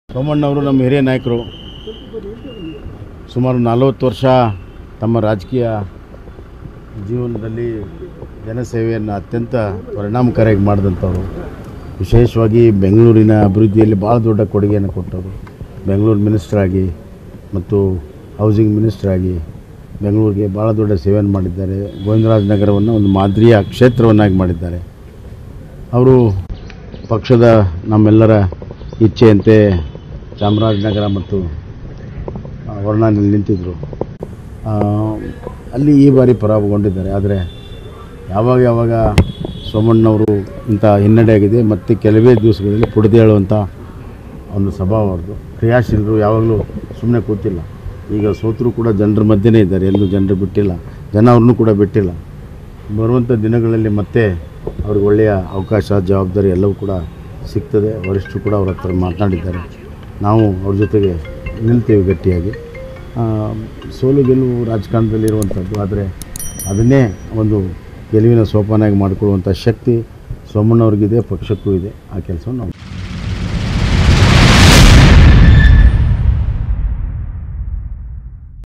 ಸೋಮಣ್ಣವರು ನಮ್ಮ ಹಿರಿಯ ನಾಯಕರು ಸುಮಾರು ನಲವತ್ತು ವರ್ಷ ತಮ್ಮ ರಾಜಕೀಯ ಜೀವನದಲ್ಲಿ ಜನಸೇವೆಯನ್ನು ಅತ್ಯಂತ ಪರಿಣಾಮಕಾರಿಯಾಗಿ ಮಾಡಿದಂಥವ್ರು ವಿಶೇಷವಾಗಿ ಬೆಂಗಳೂರಿನ ಅಭಿವೃದ್ಧಿಯಲ್ಲಿ ಭಾಳ ದೊಡ್ಡ ಕೊಡುಗೆಯನ್ನು ಕೊಟ್ಟವರು ಬೆಂಗಳೂರು ಮಿನಿಸ್ಟರ್ ಆಗಿ ಮತ್ತು ಹೌಸಿಂಗ್ ಮಿನಿಸ್ಟರ್ ಆಗಿ ಬೆಂಗಳೂರಿಗೆ ಭಾಳ ದೊಡ್ಡ ಸೇವೆಯನ್ನು ಮಾಡಿದ್ದಾರೆ ಗೋವಿಂದರಾಜ ನಗರವನ್ನು ಒಂದು ಮಾದರಿಯ ಕ್ಷೇತ್ರವನ್ನಾಗಿ ಮಾಡಿದ್ದಾರೆ ಅವರು ಪಕ್ಷದ ನಮ್ಮೆಲ್ಲರ ಇಚ್ಛೆಯಂತೆ ಚಾಮರಾಜನಗರ ಮತ್ತು ಆ, ವರ್ಣಾನಲ್ಲಿ ನಿಂತಿದ್ದರು ಆ, ಅಲ್ಲಿ ಈ ಬಾರಿ ಪರಾಭವಗೊಂಡಿದ್ದಾರೆ ಆದರೆ ಯಾವಾಗ ಯಾವಾಗ ಸೋಮಣ್ಣವರು ಇಂಥ ಹಿನ್ನಡೆ ಆಗಿದೆ ಮತ್ತು ಕೆಲವೇ ದಿವಸಗಳಲ್ಲಿ ಪುಡಿದು ಹೇಳುವಂಥ ಒಂದು ಸ್ವಭಾವ ಅವ್ರದ್ದು ಕ್ರಿಯಾಶೀಲರು ಯಾವಾಗಲೂ ಸುಮ್ಮನೆ ಕೂತಿಲ್ಲ ಈಗ ಸೋತರು ಕೂಡ ಜನರ ಮಧ್ಯೆನೇ ಇದ್ದಾರೆ ಎಲ್ಲೂ ಜನರು ಬಿಟ್ಟಿಲ್ಲ ಜನ ಅವ್ರನ್ನೂ ಕೂಡ ಬಿಟ್ಟಿಲ್ಲ ಬರುವಂಥ ದಿನಗಳಲ್ಲಿ ಮತ್ತೆ ಅವ್ರಿಗೆ ಒಳ್ಳೆಯ ಅವಕಾಶ ಜವಾಬ್ದಾರಿ ಎಲ್ಲವೂ ಕೂಡ ಸಿಗ್ತದೆ ವರಿಷ್ಠರು ಕೂಡ ಅವ್ರ ಹತ್ರ ಮಾತನಾಡಿದ್ದಾರೆ ನಾವು ಅವ್ರ ಜೊತೆಗೆ ನಿಲ್ತೇವೆ ಗಟ್ಟಿಯಾಗಿ ಆ, ಸೋಲು ಗೆಲುವು ರಾಜಕಾರಣದಲ್ಲಿರುವಂಥದ್ದು ಆದರೆ ಅದನ್ನೇ ಒಂದು ಗೆಲುವಿನ ಸೋಪಾನಾಗಿ ಮಾಡಿಕೊಳ್ಳುವಂಥ ಶಕ್ತಿ ಸೋಮಣ್ಣವ್ರಿಗಿದೆ ಪಕ್ಷಕ್ಕೂ ಇದೆ ಆ ಕೆಲಸವನ್ನು ನಾವು